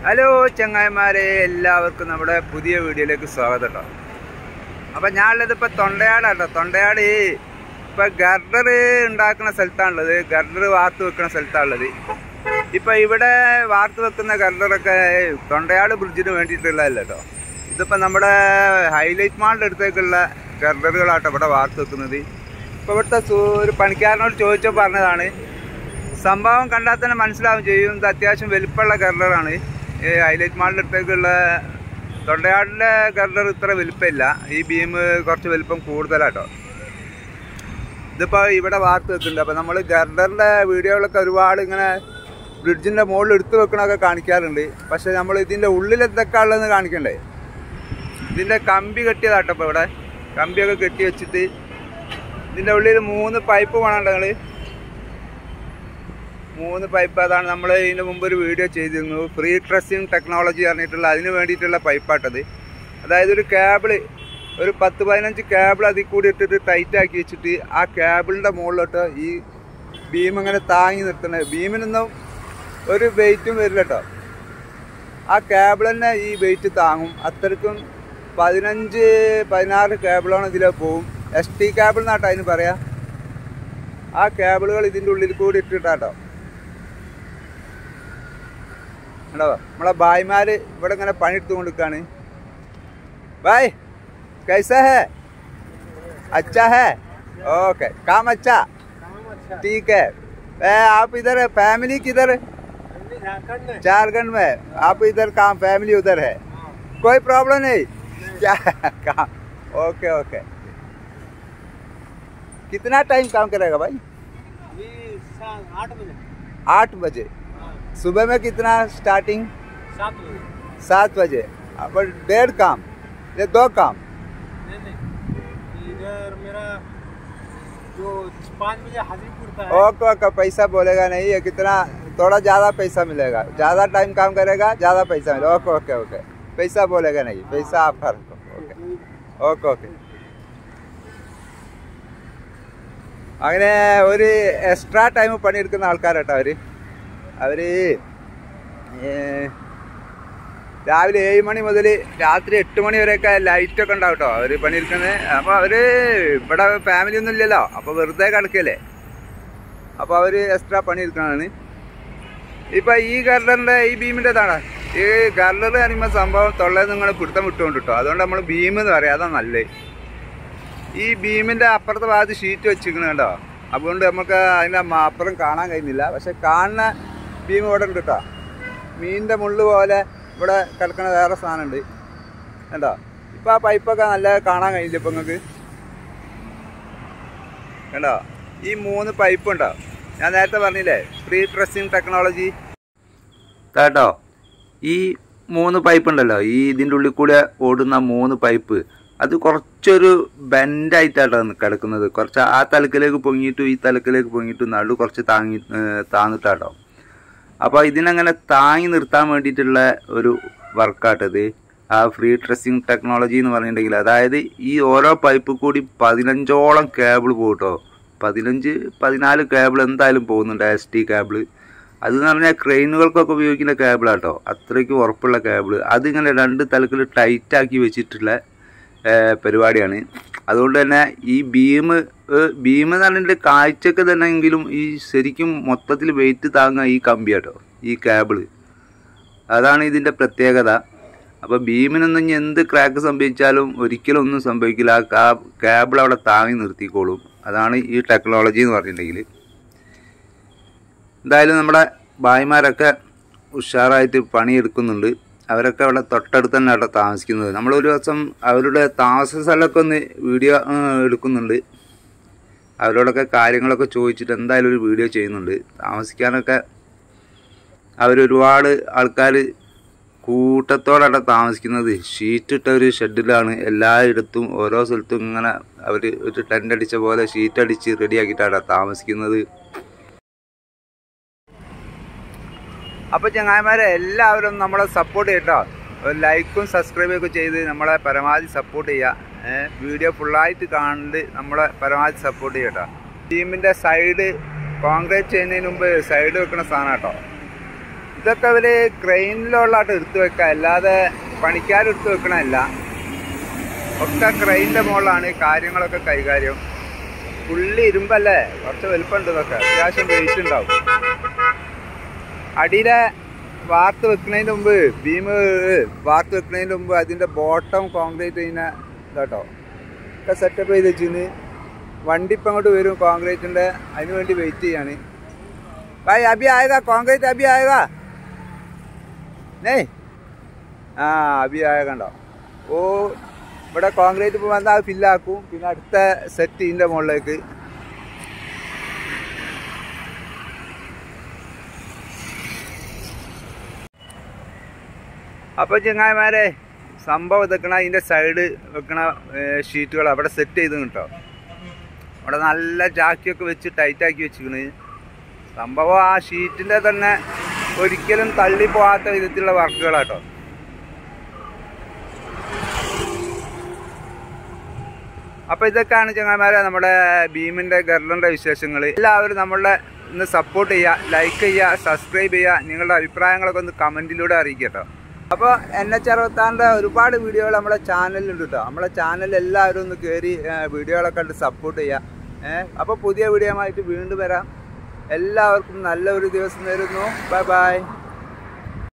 hello ചങ്ങായിമാരെ എല്ലാവർക്കും നമ്മുടെ പുതിയ വീഡിയോയിലേക്ക് സ്വാഗതം കേട്ടോ അപ്പം ഞാനുള്ളത് ഇപ്പോൾ തൊണ്ടയാടാട്ടോ തൊണ്ടയാട് ഈ ഇപ്പം ഗർഡർ ഉണ്ടാക്കുന്ന സ്ഥലത്താണുള്ളത് ഗർഡർ വാർത്ത് വെക്കുന്ന സ്ഥലത്താണുള്ളത് ഇപ്പം ഇവിടെ വാർത്ത് വെക്കുന്ന ഗർഡറൊക്കെ തൊണ്ടയാട് ബ്രിഡ്ജിന് വേണ്ടിയിട്ടുള്ളതല്ല കേട്ടോ ഇതിപ്പോൾ നമ്മുടെ ഹൈലൈറ്റ് മാളിൻ്റെ അടുത്തേക്കുള്ള ഗർഡറുകളാട്ടോ ഇവിടെ വാർത്ത് വെക്കുന്നത് ഇപ്പോൾ ഇവിടുത്തെ സു- ഒരു പണിക്കാരനോട് ചോദിച്ചപ്പോൾ പറഞ്ഞതാണ് സംഭവം കണ്ടാൽ തന്നെ മനസ്സിലാവും ചെയ്യും ഇത് അത്യാവശ്യം വലിപ്പമുള്ള ഗർഡറാണ് ഈ ഹൈലൈറ്റ് മാളിൻ്റെ അടുത്തേക്കുള്ള തൊണ്ടയാടിൻ്റെ ഗർഡർ ഇത്ര വലിപ്പമില്ല ഈ ബീം കുറച്ച് വലിപ്പം കൂടുതലാട്ടോ ഇതിപ്പോൾ ഇവിടെ വാർത്ത് വെക്കുന്നുണ്ട് അപ്പോൾ നമ്മൾ ഗർഡറിൻ്റെ വീഡിയോകളൊക്കെ ഒരുപാട് ഇങ്ങനെ ബ്രിഡ്ജിൻ്റെ മുകളിൽ എടുത്തു വെക്കണമൊക്കെ കാണിക്കാറുണ്ട് പക്ഷേ നമ്മൾ ഇതിൻ്റെ ഉള്ളിൽ എന്തൊക്കെ ഉള്ളതെന്ന് കാണിക്കണ്ടേ ഇതിൻ്റെ കമ്പി കെട്ടിയതാട്ടോ ഇപ്പോൾ ഇവിടെ കമ്പിയൊക്കെ കെട്ടി വെച്ചിട്ട് ഇതിൻ്റെ ഉള്ളിൽ മൂന്ന് പൈപ്പ് വേണം നിങ്ങൾ മൂന്ന് പൈപ്പ് അതാണ് നമ്മൾ ഇതിന് മുമ്പ് ഒരു വീഡിയോ ചെയ്തിരുന്നു ഫ്രീ ട്രസ്സിങ് ടെക്നോളജി പറഞ്ഞിട്ടുള്ള അതിന് വേണ്ടിയിട്ടുള്ള പൈപ്പാട്ടത് അതായത് ഒരു കേബിള് ഒരു പത്ത് പതിനഞ്ച് കേബിൾ അതിൽ കൂടി ഇട്ടിട്ട് ടൈറ്റ് ആക്കി വെച്ചിട്ട് ആ കേബിളിൻ്റെ മുകളിലോട്ട് ഈ ബീം ഇങ്ങനെ താങ്ങി നിർത്തണത് ബീമിനൊന്നും ഒരു വെയിറ്റും വരില്ല കേട്ടോ ആ കേബിൾ തന്നെ ഈ വെയിറ്റ് താങ്ങും അത്രയ്ക്കും പതിനഞ്ച് പതിനാറ് കേബിളാണ് ഇതിലെ പോവും എസ് ടി കേബിൾ എന്നാട്ടോ അതിന് പറയാം ആ കേബിളുകൾ ഇതിൻ്റെ ഉള്ളിൽ കൂടി ഇട്ടിട്ടാട്ടോ കണ്ടോ നമ്മളെ ഭായിമാര് ഇവിടെ ഇങ്ങനെ പണിയെടുത്തു കൊടുക്കാണ് ഭായ് कैसा है अच्छा है ओके काम अच्छा ठीक है ए, आप इधर फैमिली किधर झारखंड में आप इधर काम फैमिली उधर है कोई प्रॉब्लम नहीं क्या काम ओके ओके कितना टाइम काम करेगा भाई आठ बजे आठ बजे सुबह में कितना स्टार्टिंग सात बजे सात बजे पर डेढ़ काम ये दो काम नहीं नहीं इधर मेरा जो पाँच बजे हाजिर पड़ता है ओके ओके पैसा बोलेगा नहीं है कितना थोड़ा ज़्यादा पैसा मिलेगा ज़्यादा टाइम काम करेगा ज़्यादा पैसा मिलेगा ओके ओके ओके पैसा बोलेगा नहीं पैसा आपका रखो ओके ഓക്കെ ഓക്കെ അങ്ങനെ ഒരു എക്സ്ട്രാ ടൈം പണിയെടുക്കുന്ന ആൾക്കാരാട്ടോ അവർ അവർ രാവിലെ ഏഴ് മണി മുതൽ രാത്രി എട്ട് മണി വരെയൊക്കെ ലൈറ്റൊക്കെ ഉണ്ടാവും കേട്ടോ അവർ പണിയെടുക്കുന്നത് അപ്പോൾ അവർ ഇവിടെ ഫാമിലി ഒന്നും ഇല്ലല്ലോ അപ്പോൾ വെറുതെ കിടക്കല്ലേ അപ്പോൾ അവർ എക്സ്ട്രാ പണിയെടുക്കുന്നതാണ് ഇപ്പം ഈ ഗർഡറിൻ്റെ ഈ ബീമിൻ്റെതാണ് ഈ ഗർഡർ പറയുമ്പോൾ സംഭവം തൊള്ളയിൽ നിങ്ങൾ പിടുത്തം വിട്ടുകൊണ്ട് കേട്ടോ അതുകൊണ്ട് നമ്മൾ ബീം എന്ന് പറയാം അതാണ് നല്ലത് ഈ ബീമിൻ്റെ അപ്പുറത്തെ ഭാഗത്ത് ഷീറ്റ് വെച്ചിരിക്കുന്നത് കേട്ടോ അതുകൊണ്ട് നമുക്ക് അതിൻ്റെ മ- അപ്പുറം കാണാൻ കഴിയുന്നില്ല പക്ഷെ കാണുന്ന ബീം ഇവിടെ ഉണ്ട് കേട്ടോ മീനിൻ്റെ മുള്ള് പോലെ ഇവിടെ കിടക്കുന്ന വേറെ സാധനമുണ്ട് കണ്ടോ ഇപ്പം ആ പൈപ്പൊക്കെ നല്ല കാണാൻ കഴിയില്ല ഇപ്പം നിങ്ങൾക്ക് കണ്ടോ ഈ മൂന്ന് പൈപ്പ് ഉണ്ടോ ഞാൻ നേരത്തെ പറഞ്ഞില്ലേ ഫ്രീ ഡ്രസ്സിങ് ടെക്നോളജി കേട്ടോ ഈ മൂന്ന് പൈപ്പ് ഉണ്ടല്ലോ ഈ ഇതിൻ്റെ ഉള്ളിൽ കൂടെ ഓടുന്ന മൂന്ന് പൈപ്പ് അത് കുറച്ചൊരു ബെൻഡായിട്ടാട്ടോ കിടക്കുന്നത് കുറച്ച് ആ തലക്കിലേക്ക് പൊങ്ങിയിട്ടും ഈ തലക്കിലേക്ക് പൊങ്ങിയിട്ടും നടു കുറച്ച് താങ്ങി ഏർ താന്നിട്ടാട്ടോ അപ്പോൾ ഇതിനങ്ങനെ താങ്ങി നിർത്താൻ വേണ്ടിയിട്ടുള്ള ഒരു വർക്കാട്ടത് ആ ഫ്രീ ഡ്രസ്സിങ് ടെക്നോളജി എന്ന് പറഞ്ഞിട്ടുണ്ടെങ്കിൽ അതായത് ഈ ഓരോ പൈപ്പ് കൂടി പതിനഞ്ചോളം കേബിൾ പോകട്ടോ പതിനഞ്ച് പതിനാല് കേബിൾ എന്തായാലും പോകുന്നുണ്ട് എസ് ടി കേബിൾ അതെന്ന് പറഞ്ഞാൽ ക്രെയിനുകൾക്കൊക്കെ ഉപയോഗിക്കുന്ന കേബിളാട്ടോ അത്രയ്ക്ക് ഉറപ്പുള്ള കേബിൾ അതിങ്ങനെ രണ്ട് തലക്കിൽ ടൈറ്റാക്കി വെച്ചിട്ടുള്ള ഏർ, പരിപാടിയാണ് അതുകൊണ്ട് തന്നെ ഈ ബീം ബീം എന്ന് പറഞ്ഞിട്ട് കാഴ്ചക്ക് തന്നെ എങ്കിലും ഈ ശരിക്കും മൊത്തത്തിൽ വെയിറ്റ് താങ്ങുക ഈ കമ്പിയാട്ടോ ഈ കേബിള് അതാണ് ഇതിൻ്റെ പ്രത്യേകത അപ്പോൾ ബീമിനൊന്നും ഇനി എന്ത് ക്രാക്ക് സംഭവിച്ചാലും ഒരിക്കലും ഒന്നും സംഭവിക്കില്ല ആ കാ കേബിൾ അവിടെ താങ്ങി നിർത്തിക്കോളും അതാണ് ഈ ടെക്നോളജി എന്ന് പറഞ്ഞിട്ടുണ്ടെങ്കിൽ എന്തായാലും നമ്മുടെ ഭായിമാരൊക്കെ ഉഷാറായിട്ട് പണിയെടുക്കുന്നുണ്ട് അവരൊക്കെ അവിടെ തൊട്ടടുത്ത് തന്നെ അവിടെ താമസിക്കുന്നത് നമ്മളൊരു ദിവസം അവരുടെ താമസ സ്ഥലമൊക്കെ ഒന്ന് വീഡിയോ ആ, എടുക്കുന്നുണ്ട് അവരോടൊക്കെ കാര്യങ്ങളൊക്കെ ചോദിച്ചിട്ട് എന്തായാലും ഒരു വീഡിയോ ചെയ്യുന്നുണ്ട് താമസിക്കാനൊക്കെ അവരൊരുപാട് ആൾക്കാർ കൂട്ടത്തോടെ അവിടെ താമസിക്കുന്നത് ഷീറ്റ് ഇട്ട ഒരു ഷെഡിലാണ് എല്ലായിടത്തും ഓരോ സ്ഥലത്തും ഇങ്ങനെ അവർ ഒരു ടെൻ്റ് അടിച്ച പോലെ ഷീറ്റ് അടിച്ച് റെഡിയാക്കിയിട്ടാണ് താമസിക്കുന്നത് അപ്പോൾ ചങ്ങായിമാരെ എല്ലാവരും നമ്മളെ സപ്പോർട്ട് ചെയ്യട്ടോ ഒരു ലൈക്കും സബ്സ്ക്രൈബും ഒക്കെ ചെയ്ത് നമ്മളെ പരമാവധി സപ്പോർട്ട് ചെയ്യുക ഏഹ് വീഡിയോ ഫുള്ളായിട്ട് കാണുന്നത് നമ്മളെ പരമാവധി സപ്പോർട്ട് ചെയ്യട്ടോ ടീമിൻ്റെ സൈഡ് കോൺക്രീറ്റ് ചെയ്യുന്നതിന് മുമ്പ് സൈഡ് വെക്കുന്ന സാധനം കേട്ടോ ഇതൊക്കെ അവർ ക്രെയിനിലുള്ളതായിട്ട് എടുത്തു വെക്കുക അല്ലാതെ പണിക്കാരെടുത്ത് വെക്കണമല്ല ഒക്കെ ക്രെയിനിൻ്റെ മുകളിലാണ് ഈ കാര്യങ്ങളൊക്കെ കൈകാര്യം പുള്ളി ഇരുമ്പല്ലേ കുറച്ച് വലുപ്പമുണ്ട് ഇതൊക്കെ അത്യാവശ്യം വെയിറ്റ് ഉണ്ടാവും അടിയിലെ വാർത്ത് വെക്കുന്നതിന് മുമ്പ് ബീം വാർത്ത് വെക്കുന്നതിന് മുമ്പ് അതിൻ്റെ ബോട്ടം കോൺക്രീറ്റ് ചെയ്യുന്ന ഇതാട്ടോ ഒക്കെ സെറ്റപ്പ് ചെയ്ത് വെച്ചിന് വണ്ടി ഇപ്പം അങ്ങോട്ട് വരും കോൺക്രീറ്റിൻ്റെ അതിന് വേണ്ടി വെയിറ്റ് ചെയ്യാണ് ഭായ് അഭി ആയതാ കോൺക്രീറ്റ് അഭി ആയതാ നേ ആ അഭി ആയ കണ്ടോ ഓ ഇവിടെ കോൺക്രീറ്റ് ഇപ്പോൾ വന്നാൽ അത് ഫില്ലാക്കും പിന്നെ അടുത്ത സെറ്റ് ഇതിൻ്റെ മുകളിലേക്ക് അപ്പോൾ ചങ്ങായിമാരെ സംഭവം ഇതൊക്കണ അതിൻ്റെ സൈഡ് വെക്കണ ഷീറ്റുകൾ അവിടെ സെറ്റ് ചെയ്ത് കിട്ടോ അവിടെ നല്ല ജാക്കിയൊക്കെ വെച്ച് ടൈറ്റാക്കി വെച്ചിക്കണ് സംഭവം ആ ഷീറ്റിൻ്റെ തന്നെ ഒരിക്കലും തള്ളി പോകാത്ത വിധത്തിലുള്ള വർക്കുകളാട്ടോ അപ്പോൾ ഇതൊക്കെയാണ് ചങ്ങായിമാരെ നമ്മുടെ ഭീമിൻ്റെ ഗർലറിൻ്റെ വിശേഷങ്ങൾ എല്ലാവരും നമ്മളുടെ ഒന്ന് സപ്പോർട്ട് ചെയ്യുക ലൈക്ക് ചെയ്യുക സബ്സ്ക്രൈബ് ചെയ്യുക നിങ്ങളുടെ അഭിപ്രായങ്ങളൊക്കെ ഒന്ന് കമൻറ്റിലൂടെ അറിയിക്കട്ടോ അപ്പോൾ എൻ എച്ച് അറുപത്താറിൻ്റെ ഒരുപാട് വീഡിയോകൾ നമ്മുടെ ചാനലിലുണ്ട് കേട്ടോ നമ്മുടെ ചാനൽ എല്ലാവരും ഒന്ന് കയറി വീഡിയോകളൊക്കെ കണ്ട് സപ്പോർട്ട് ചെയ്യുക ഏഹ് അപ്പോൾ പുതിയ വീഡിയോ ആയിട്ട് വീണ്ടും വരാം എല്ലാവർക്കും നല്ലൊരു ദിവസം നേരുന്നു ബൈ ബൈ